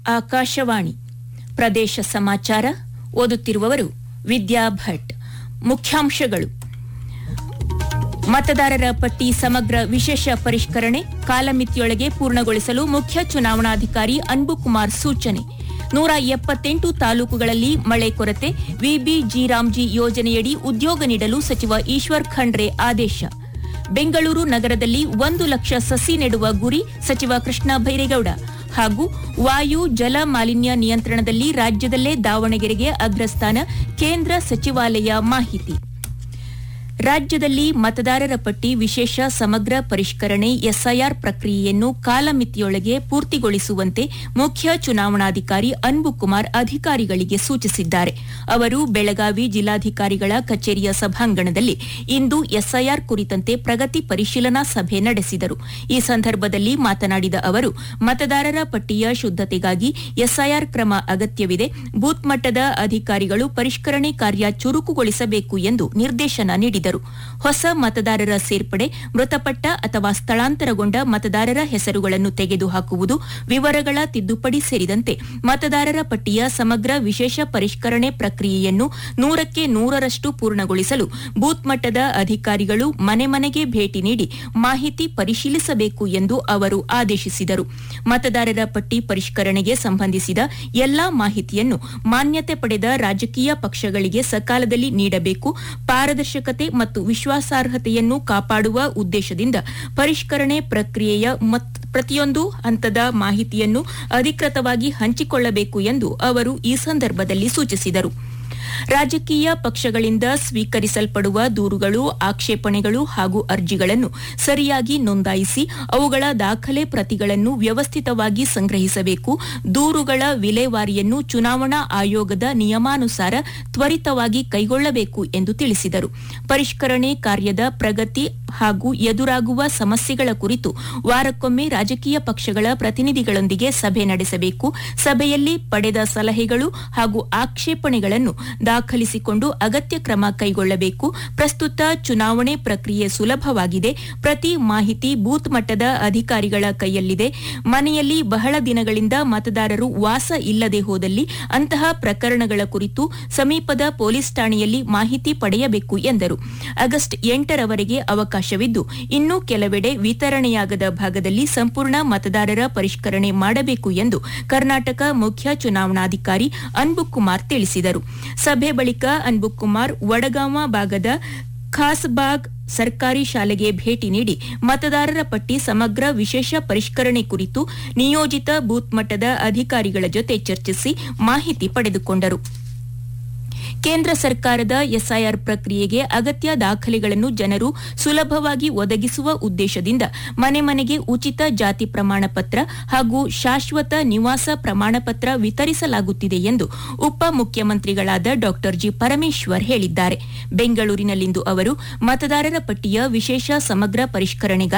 ಆಕಾಶವಾಣಿ ಪ್ರದೇಶ ಸಮಾಚಾರ ಓದುತ್ತಿರುವವರು ವಿದ್ಯಾ ಭಟ್ ಮುಖ್ಯಾಂಶಗಳು ಮತದಾರರ ಪಟ್ಟಿ ಸಮಗ್ರ ವಿಶೇಷ ಪರಿಷ್ಕರಣೆ ಕಾಲಮಿತಿಯೊಳಗೆ ಪೂರ್ಣಗೊಳಿಸಲು ಮುಖ್ಯ ಚುನಾವಣಾಧಿಕಾರಿ ಅನ್ಬುಕುಮಾರ್ ಸೂಚನೆ ನೂರ ಎಪ್ಪತ್ತೆಂಟು ತಾಲೂಕುಗಳಲ್ಲಿ ಮಳೆ ಕೊರತೆ ವಿಬಿ ರಾಮ್ಜಿ ಯೋಜನೆಯಡಿ ಉದ್ಯೋಗ ನೀಡಲು ಸಚಿವ ಈಶ್ವರ್ ಖಂಡ್ರೆ ಆದೇಶ ಬೆಂಗಳೂರು ನಗರದಲ್ಲಿ ಒಂದು ಲಕ್ಷ ಸಸಿ ನೆಡುವ ಗುರಿ ಸಚಿವ ಕೃಷ್ಣ ಬೈರೇಗೌಡ ಹಾಗೂ ವಾಯು ಜಲ ಮಾಲಿನ್ಯ ನಿಯಂತ್ರಣದಲ್ಲಿ ರಾಜ್ಯದಲ್ಲೇ ದಾವಣಗೆರೆಗೆ ಅಗ್ರಸ್ಥಾನ ಕೇಂದ್ರ ಸಚಿವಾಲಯ ಮಾಹಿತಿ ರಾಜ್ಯದಲ್ಲಿ ಮತದಾರರ ಪಟ್ಟಿ ವಿಶೇಷ ಸಮಗ್ರ ಪರಿಷ್ಕರಣೆ ಎಸ್ಐಆರ್ ಪ್ರಕ್ರಿಯೆಯನ್ನು ಕಾಲಮಿತಿಯೊಳಗೆ ಪೂರ್ತಿಗೊಳಿಸುವಂತೆ ಮುಖ್ಯ ಚುನಾವಣಾಧಿಕಾರಿ ಅನ್ಬುಕುಮಾರ್ ಅಧಿಕಾರಿಗಳಿಗೆ ಸೂಚಿಸಿದ್ದಾರೆ ಅವರು ಬೆಳಗಾವಿ ಜಿಲ್ಲಾಧಿಕಾರಿಗಳ ಕಚೇರಿಯ ಸಭಾಂಗಣದಲ್ಲಿ ಇಂದು ಎಸ್ಐಆರ್ ಕುರಿತಂತೆ ಪ್ರಗತಿ ಪರಿಶೀಲನಾ ಸಭೆ ನಡೆಸಿದರು ಈ ಸಂದರ್ಭದಲ್ಲಿ ಮಾತನಾಡಿದ ಅವರು ಮತದಾರರ ಪಟ್ಟಿಯ ಶುದ್ದತೆಗಾಗಿ ಎಸ್ಐಆರ್ ಕ್ರಮ ಅಗತ್ಯವಿದೆ ಬೂತ್ ಮಟ್ಟದ ಅಧಿಕಾರಿಗಳು ಪರಿಷ್ಕರಣೆ ಕಾರ್ಯ ಚುರುಕುಗೊಳಿಸಬೇಕು ಎಂದು ನಿರ್ದೇಶನ ನೀಡಿದರು ಹೊಸ ಮತದಾರರ ಸೇರ್ಪಡೆ ಮೃತಪಟ್ಟ ಅಥವಾ ಸ್ಥಳಾಂತರಗೊಂಡ ಮತದಾರರ ಹೆಸರುಗಳನ್ನು ತೆಗೆದುಹಾಕುವುದು ವಿವರಗಳ ತಿದ್ದುಪಡಿ ಸೇರಿದಂತೆ ಮತದಾರರ ಪಟ್ಟಿಯ ಸಮಗ್ರ ವಿಶೇಷ ಪರಿಷ್ಕರಣೆ ಪ್ರಕ್ರಿಯೆಯನ್ನು ನೂರಕ್ಕೆ ನೂರರಷ್ಟು ಪೂರ್ಣಗೊಳಿಸಲು ಬೂತ್ ಮಟ್ಟದ ಅಧಿಕಾರಿಗಳು ಮನೆ ಮನೆಗೆ ಭೇಟಿ ನೀಡಿ ಮಾಹಿತಿ ಪರಿಶೀಲಿಸಬೇಕು ಎಂದು ಅವರು ಆದೇಶಿಸಿದರು ಮತದಾರರ ಪಟ್ಟಿ ಪರಿಷ್ಕರಣೆಗೆ ಸಂಬಂಧಿಸಿದ ಎಲ್ಲಾ ಮಾಹಿತಿಯನ್ನು ಮಾನ್ಯತೆ ಪಡೆದ ರಾಜಕೀಯ ಪಕ್ಷಗಳಿಗೆ ಸಕಾಲದಲ್ಲಿ ನೀಡಬೇಕು ಪಾರದರ್ಶಕತೆ ಮತ್ತು ವಿಶ್ವಾಸಾರ್ಹತೆಯನ್ನು ಕಾಪಾಡುವ ಉದ್ದೇಶದಿಂದ ಪರಿಷ್ಕರಣೆ ಪ್ರಕ್ರಿಯೆಯ ಪ್ರತಿಯೊಂದು ಹಂತದ ಮಾಹಿತಿಯನ್ನು ಅಧಿಕೃತವಾಗಿ ಹಂಚಿಕೊಳ್ಳಬೇಕು ಎಂದು ಅವರು ಈ ಸಂದರ್ಭದಲ್ಲಿ ಸೂಚಿಸಿದರು ರಾಜಕೀಯ ಪಕ್ಷಗಳಿಂದ ಸ್ವೀಕರಿಸಲ್ಪಡುವ ದೂರುಗಳು ಆಕ್ಷೇಪಣೆಗಳು ಹಾಗೂ ಅರ್ಜಿಗಳನ್ನು ಸರಿಯಾಗಿ ನೋಂದಾಯಿಸಿ ಅವುಗಳ ದಾಖಲೆ ಪ್ರತಿಗಳನ್ನು ವ್ಯವಸ್ಥಿತವಾಗಿ ಸಂಗ್ರಹಿಸಬೇಕು ದೂರುಗಳ ವಿಲೇವಾರಿಯನ್ನು ಚುನಾವಣಾ ಆಯೋಗದ ನಿಯಮಾನುಸಾರ ತ್ವರಿತವಾಗಿ ಕೈಗೊಳ್ಳಬೇಕು ಎಂದು ತಿಳಿಸಿದರು ಪರಿಷ್ಕರಣೆ ಕಾರ್ಯದ ಪ್ರಗತಿ ಹಾಗೂ ಎದುರಾಗುವ ಸಮಸ್ಯೆಗಳ ಕುರಿತು ವಾರಕ್ಕೊಮ್ಮೆ ರಾಜಕೀಯ ಪಕ್ಷಗಳ ಪ್ರತಿನಿಧಿಗಳೊಂದಿಗೆ ಸಭೆ ನಡೆಸಬೇಕು ಸಭೆಯಲ್ಲಿ ಪಡೆದ ಸಲಹೆಗಳು ಹಾಗೂ ಆಕ್ಷೇಪಣೆಗಳನ್ನು ದಾಖಲಿಸಿಕೊಂಡು ಅಗತ್ಯ ಕ್ರಮ ಕೈಗೊಳ್ಳಬೇಕು ಪ್ರಸ್ತುತ ಚುನಾವಣೆ ಪ್ರಕ್ರಿಯೆ ಸುಲಭವಾಗಿದೆ ಪ್ರತಿ ಮಾಹಿತಿ ಬೂತ್ ಮಟ್ಟದ ಅಧಿಕಾರಿಗಳ ಕೈಯಲ್ಲಿದೆ ಮನೆಯಲ್ಲಿ ಬಹಳ ದಿನಗಳಿಂದ ಮತದಾರರು ವಾಸ ಇಲ್ಲದೆ ಹೋದಲ್ಲಿ ಅಂತಹ ಪ್ರಕರಣಗಳ ಕುರಿತು ಸಮೀಪದ ಪೊಲೀಸ್ ಠಾಣೆಯಲ್ಲಿ ಮಾಹಿತಿ ಪಡೆಯಬೇಕು ಎಂದರು ಆಗಸ್ಟ್ ಎಂಟರವರೆಗೆ ಅವಕಾಶವಿದ್ದು ಇನ್ನೂ ಕೆಲವೆಡೆ ವಿತರಣೆಯಾಗದ ಭಾಗದಲ್ಲಿ ಸಂಪೂರ್ಣ ಮತದಾರರ ಪರಿಷ್ಕರಣೆ ಮಾಡಬೇಕು ಎಂದು ಕರ್ನಾಟಕ ಮುಖ್ಯ ಚುನಾವಣಾಧಿಕಾರಿ ಅನ್ಬುಕುಮಾರ್ ತಿಳಿಸಿದರು ಸಭೆ ಬಳಿಕ ಅನ್ಬುಕುಮಾರ್ ವಡಗಾಮ ಭಾಗದ ಖಾಸ್ಬಾಗ್ ಸರ್ಕಾರಿ ಶಾಲೆಗೆ ಭೇಟಿ ನೀಡಿ ಮತದಾರರ ಪಟ್ಟಿ ಸಮಗ್ರ ವಿಶೇಷ ಪರಿಷ್ಕರಣೆ ಕುರಿತು ನಿಯೋಜಿತ ಬೂತ್ ಮಟ್ಟದ ಅಧಿಕಾರಿಗಳ ಜೊತೆ ಚರ್ಚಿಸಿ ಮಾಹಿತಿ ಪಡೆದುಕೊಂಡರು ಕೇಂದ್ರ ಸರ್ಕಾರದ ಎಸ್ಐಆರ್ ಪ್ರಕ್ರಿಯೆಗೆ ಅಗತ್ಯ ದಾಖಲೆಗಳನ್ನು ಜನರು ಸುಲಭವಾಗಿ ಒದಗಿಸುವ ಉದ್ದೇಶದಿಂದ ಮನೆ ಮನೆಗೆ ಉಚಿತ ಜಾತಿ ಪ್ರಮಾಣ ಪತ್ರ ಹಾಗೂ ಶಾಶ್ವತ ನಿವಾಸ ಪ್ರಮಾಣ ಪತ್ರ ವಿತರಿಸಲಾಗುತ್ತಿದೆ ಎಂದು ಉಪ ಮುಖ್ಯಮಂತ್ರಿಗಳಾದ ಡಾ ಜಿ ಪರಮೇಶ್ವರ್ ಹೇಳಿದ್ದಾರೆ ಬೆಂಗಳೂರಿನಲ್ಲಿಂದು ಅವರು ಮತದಾರರ ಪಟ್ಟಿಯ ವಿಶೇಷ ಸಮಗ್ರ ಪರಿಷ್ಕರಣೆಗಾಗಿ